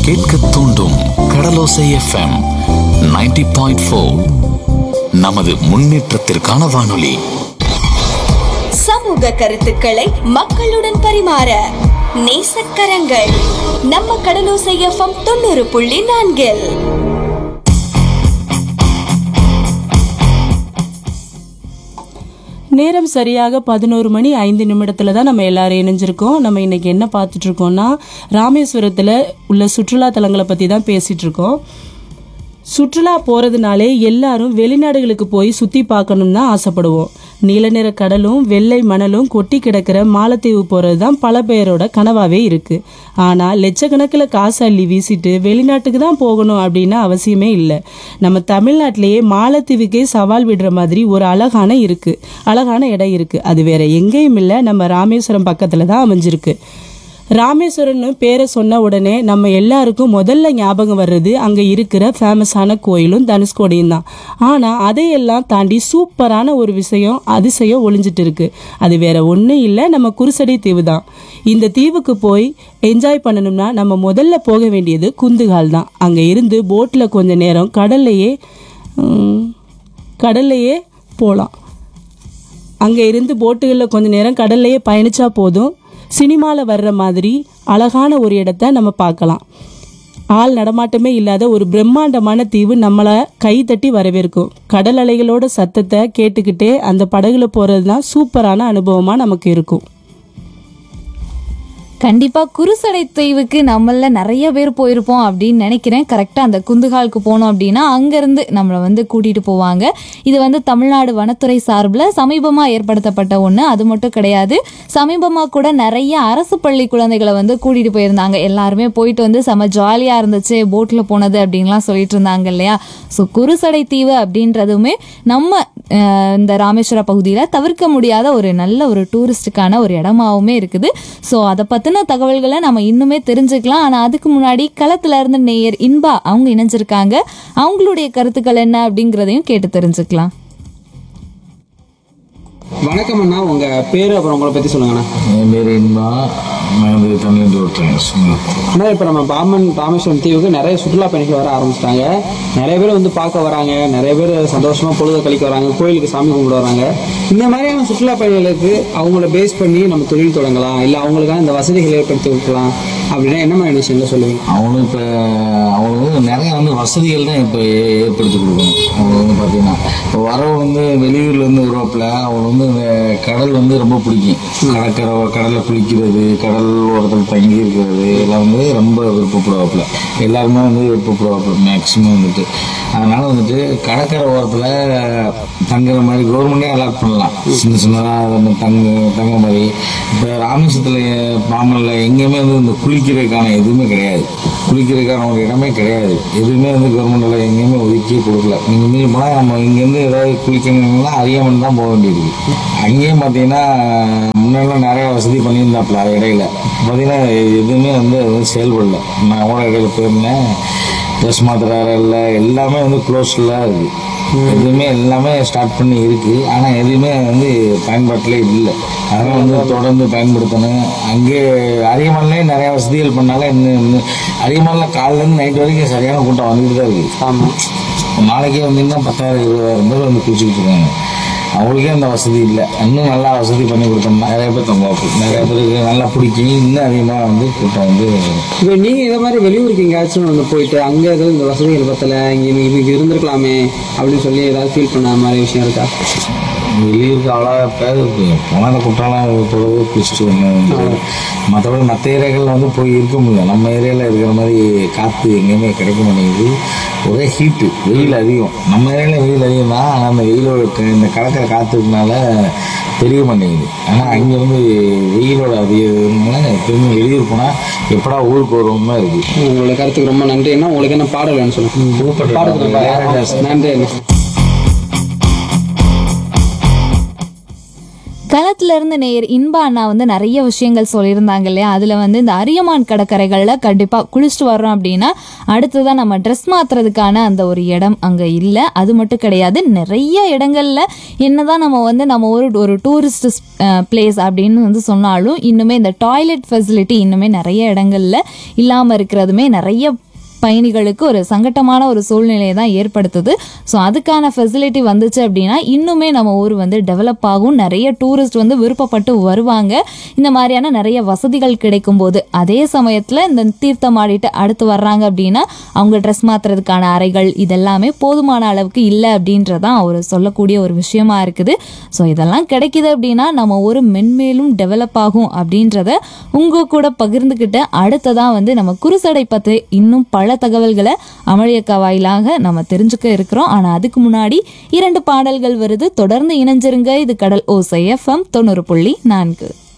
கேட்க தூண்டும் கடலோசை FM 90.4 point four நமது முன்னேற்றத்திற்கான வானொலி சமூக கருத்துக்களை மக்களுடன் பரிமாற நேசக்கரங்கள் நம்ம கடலோசை எஃப்எம் தொண்ணூறு புள்ளி நான்கில் நேரம் சரியாக பதினோரு மணி ஐந்து நிமிடத்துல தான் நம்ம எல்லாரும் இணைஞ்சிருக்கோம் நம்ம இன்னைக்கு என்ன பார்த்துட்டு இருக்கோம்னா ராமேஸ்வரத்தில் உள்ள சுற்றுலா தலங்களை பற்றி தான் பேசிட்டு இருக்கோம் சுற்றுலா போகிறதுனாலே எல்லாரும் வெளிநாடுகளுக்கு போய் சுற்றி பார்க்கணும்னு தான் ஆசைப்படுவோம் நீல நிற கடலும் வெள்ளை மணலும் கொட்டி கிடக்கிற மாலத்தீவு போகிறது தான் பல பேரோட கனவாவே இருக்கு ஆனால் லட்சக்கணக்கில் காசு அள்ளி வீசிட்டு வெளிநாட்டுக்கு தான் போகணும் அப்படின்னு அவசியமே இல்லை நம்ம தமிழ்நாட்டிலேயே மாலத்தீவுக்கே சவால் விடுற மாதிரி ஒரு அழகான இருக்கு அழகான இடம் இருக்கு அது வேற எங்கேயும் இல்லை நம்ம ராமேஸ்வரம் பக்கத்தில் தான் அமைஞ்சிருக்கு ராமேஸ்வரம்னு பேரை சொன்ன உடனே நம்ம எல்லாருக்கும் முதல்ல ஞாபகம் வர்றது அங்கே இருக்கிற ஃபேமஸான கோயிலும் தனுஷ்கோடியும் தான் ஆனால் அதையெல்லாம் தாண்டி சூப்பரான ஒரு விஷயம் அதிசயம் ஒளிஞ்சிட்டு இருக்கு அது வேற ஒன்றும் இல்லை நம்ம குருசடி தீவு தான் இந்த தீவுக்கு போய் என்ஜாய் பண்ணணும்னா நம்ம முதல்ல போக வேண்டியது குந்துகால் தான் அங்கே இருந்து போட்டில் கொஞ்ச நேரம் கடல்லையே ம், கடல்லையே போகலாம் அங்கே இருந்து போட்டுகளில் கொஞ்ச நேரம் கடல்லையே பயணிச்சா போதும் சினிமாவில் வர்ற மாதிரி அழகான ஒரு இடத்த நம்ம பார்க்கலாம் ஆள் நடமாட்டமே இல்லாத ஒரு பிரம்மாண்டமான தீவு நம்மளை கை தட்டி வரவேற்கும் கடல் அலைகளோட சத்தத்தை கேட்டுக்கிட்டே அந்த படகுல போகிறது தான் சூப்பரான அனுபவமாக நமக்கு இருக்கும் கண்டிப்பா குருசடை தீவுக்கு நம்மள நிறைய பேர் போயிருப்போம் அப்படின்னு நினைக்கிறேன் கரெக்டா அந்த குந்துகாலுக்கு போனோம் அப்படின்னா அங்கிருந்து நம்மளை வந்து கூட்டிட்டு போவாங்க இது வந்து தமிழ்நாடு வனத்துறை சார்பில் சமீபமா ஏற்படுத்தப்பட்ட ஒண்ணு அது மட்டும் கிடையாது சமீபமா கூட நிறைய அரசு பள்ளி குழந்தைகளை வந்து கூட்டிட்டு போயிருந்தாங்க எல்லாருமே போயிட்டு வந்து செம ஜாலியா இருந்துச்சு போட்ல போனது அப்படின்லாம் சொல்லிட்டு இருந்தாங்க இல்லையா ஸோ குருசடை தீவு அப்படின்றதுமே நம்ம அஹ், இந்த ராமேஸ்வர பகுதியில் தவிர்க்க முடியாத ஒரு நல்ல ஒரு டூரிஸ்டுக்கான ஒரு இடமாவுமே இருக்குது ஸோ அதை பற்றின தகவல்களை நம்ம இன்னுமே தெரிஞ்சுக்கலாம் ஆனால் அதுக்கு முன்னாடி களத்துல இருந்து நேயர் இன்பா அவங்க இணைஞ்சிருக்காங்க அவங்களுடைய கருத்துக்கள் என்ன அப்படிங்கிறதையும் கேட்டு தெரிஞ்சுக்கலாம் வணக்கம் அண்ணா உங்க பேரு அப்புறம் உங்களை பத்தி சொல்லுங்கண்ணா என் பேர் இன்பா நான் வந்து தமிழ் ஓட்டுறேன் அண்ணா இப்ப நம்ம பாம்பன் ராமேஸ்வரம் தீவுக்கு நிறைய சுற்றுலா பயணிகள் வர ஆரம்பிச்சிட்டாங்க நிறைய பேர் வந்து பார்க்க வராங்க நிறைய பேர் சந்தோஷமா பொழுத கழிக்க வராங்க கோயிலுக்கு சாமி கும்பிட வராங்க இந்த மாதிரியான சுற்றுலா பயணிகளுக்கு அவங்கள பேஸ் பண்ணி நம்ம தொழில் தொடங்கலாம் இல்ல அவங்களுக்கான இந்த வசதிகள் ஏற்படுத்தி கொடுக்கலாம் அப்படின்னா என்ன மாதிரி விஷயங்கள் சொல்லுவீங்க அவனும் இப்போ அவனுக்கு வந்து நிறைய வந்து வசதிகள் தான் இப்போ ஏற்படுத்தி கொடுக்கணும் அவங்க வந்து பார்த்தீங்கன்னா இப்போ வரவு வந்து வெளியூர்லேருந்து வருவாப்புல அவன் வந்து இந்த கடல் வந்து ரொம்ப பிடிக்கும் கடற்கரை கடலில் குளிக்கிறது கடல் ஓரத்தில் தங்கி இருக்கிறது எல்லாம் வந்து ரொம்ப விருப்பப்படுவாப்புல எல்லாருமே வந்து விருப்பப்படுவாப்புல மேக்ஸிமம் வந்துட்டு அதனால வந்துட்டு கடற்கரை ஓரத்தில் தங்குற மாதிரி கவர்மெண்டே அலாட் பண்ணலாம் சின்ன சின்னதாக தங்க தங்க மாதிரி இப்போ ராமேஸ்வரத்தில் பாம்பனில் எங்கேயுமே வந்து இந்த குளிக்கிறதுக்கான எதுவுமே கிடையாது குளிக்கிறதுக்கான ஒரு இடமே கிடையாது எதுவுமே வந்து கவர்மெண்டில் எங்கேயுமே ஒதுக்கியே கொடுக்கல நீங்கள் மீறி போனால் நம்ம இங்கேருந்து ஏதாவது குளிக்கணும்னா அறியாமல் தான் போக வேண்டியது அங்கேயும் பார்த்தீங்கன்னா முன்னெல்லாம் நிறைய வசதி பண்ணியிருந்தாப்புல அது இடையில பார்த்தீங்கன்னா எதுவுமே வந்து அது வந்து செயல்படல நான் கூட இடையில போயிருந்தேன் ட்ரெஸ் மாத்திரை இல்லை எல்லாமே வந்து க்ளோஸில் இருக்குது எதுவுமே எல்லாமே ஸ்டார்ட் பண்ணி இருக்கு ஆனால் எதுவுமே வந்து பயன்பாட்டிலே இல்லை அதனால் வந்து தொடர்ந்து பயன்படுத்தணும் அங்கே அதிகமானே நிறைய வசதிகள் பண்ணாலும் இன்னும் இன்னும் அதிகமான காலிலேருந்து நைட் வரைக்கும் சரியான கூட்டம் வந்துட்டு தான் இருக்குது ஆமா நாளைக்கே வந்தீங்கன்னா பத்தாயிரம் இருபதாயிரம் பேர் வந்து குளிச்சுக்கிட்டு இருக்காங்க அவங்களுக்கே அந்த வசதி இல்லை இன்னும் நல்லா வசதி பண்ணி கொடுத்தோம்னா நிறைய பேர் தங்குவாப்பு நிறைய பேருக்கு நல்லா பிடிக்கும் இன்னும் அதிகமாக வந்து கூட்டம் வந்து இப்போ நீங்க இதை மாதிரி வெளியூருக்கு எங்கேயாச்சும் வந்து போயிட்டு அங்க ஏதாவது இந்த வசதிகள் பத்தல இங்க இங்க இருந்திருக்கலாமே அப்படின்னு சொல்லி ஏதாவது ஃபீல் பண்ண மாதிரி விஷயம் இருக்கா வெளியூருக்கு அவ்வளோ பேர் போனால் அந்த குற்றாலம் போகிறது குளிச்சுட்டு வந்தோம் மற்றபடி மற்ற ஏரியாக்களில் வந்து போய் இருக்க முடியல நம்ம ஏரியாவில் இருக்கிற மாதிரி காற்று எங்கேயுமே கிடைக்க மாட்டேங்குது ஒரே ஹீட்டு வெயில் அதிகம் நம்ம ஏரியாவில் வெயில் அதிகம் தான் ஆனால் அந்த வெயிலோட க- இந்த கடற்கரை காற்றுனால தெரிய மாட்டேங்குது ஆனால் அங்கே வந்து வெயிலோட அதிகனால எப்பயுமே வெளியூர் போனால் எப்படா ஊருக்கு வருவோமா இருக்குது உங்களோட கருத்துக்கு ரொம்ப நன்றி அண்ணா உங்களுக்கு என்ன பாடல் வேணும் சொல்லுங்க பாடத்துக்கு நன்றி அண்ணா களத்துல அதுல இருந்து நேர் இன்பா அண்ணா வந்து நிறைய விஷயங்கள் சொல்லியிருந்தாங்க இல்லையா அதுல வந்து இந்த அரியமான் கடற்கரைகள்ல கண்டிப்பா குளிச்சுட்டு வர்றோம் அப்படின்னா அடுத்ததான் நம்ம ட்ரெஸ் மாத்துறதுக்கான அந்த ஒரு இடம் அங்க இல்லை அது மட்டும் கிடையாது நிறைய இடங்கள்ல என்னதான் நம்ம வந்து நம்ம ஒரு ஒரு டூரிஸ்ட் பிளேஸ் அப்படின்னு வந்து சொன்னாலும் இன்னுமே இந்த டாய்லெட் ஃபெசிலிட்டி இன்னுமே நிறைய இடங்கள்ல இல்லாம இருக்கிறதுமே நிறைய பயணிகளுக்கு ஒரு சங்கட்டமான ஒரு சூழ்நிலையை தான் ஏற்படுத்துது ஸோ அதுக்கான ஃபெசிலிட்டி வந்துச்சு அப்படின்னா இன்னுமே நம்ம ஊர் வந்து டெவலப் ஆகும் நிறைய டூரிஸ்ட் வந்து விருப்பப்பட்டு வருவாங்க இந்த மாதிரியான நிறைய வசதிகள் கிடைக்கும் போது அதே சமயத்தில் இந்த தீர்த்தம் ஆடிட்டு அடுத்து வர்றாங்க அப்படின்னா அவங்க ட்ரெஸ் மாத்துறதுக்கான அறைகள் இதெல்லாமே போதுமான அளவுக்கு இல்லை அப்படின்றதான் அவர் சொல்லக்கூடிய ஒரு விஷயமா இருக்குது ஸோ இதெல்லாம் கிடைக்குது அப்படின்னா நம்ம ஊர் மென்மேலும் டெவலப் ஆகும் அப்படின்றத உங்க கூட பகிர்ந்துக்கிட்ட அடுத்ததான் வந்து நம்ம குருசடை பற்றி இன்னும் பல தகவல்களை அமளியக்கா வாயிலாக நம்ம தெரிஞ்சுக்க இருக்கிறோம் ஆனால் அதுக்கு முன்னாடி இரண்டு பாடல்கள் வருது தொடர்ந்து இணைஞ்சிருங்க இது கடல் ஓசை எஃப்எம் தொண்ணூறு புள்ளி நான்கு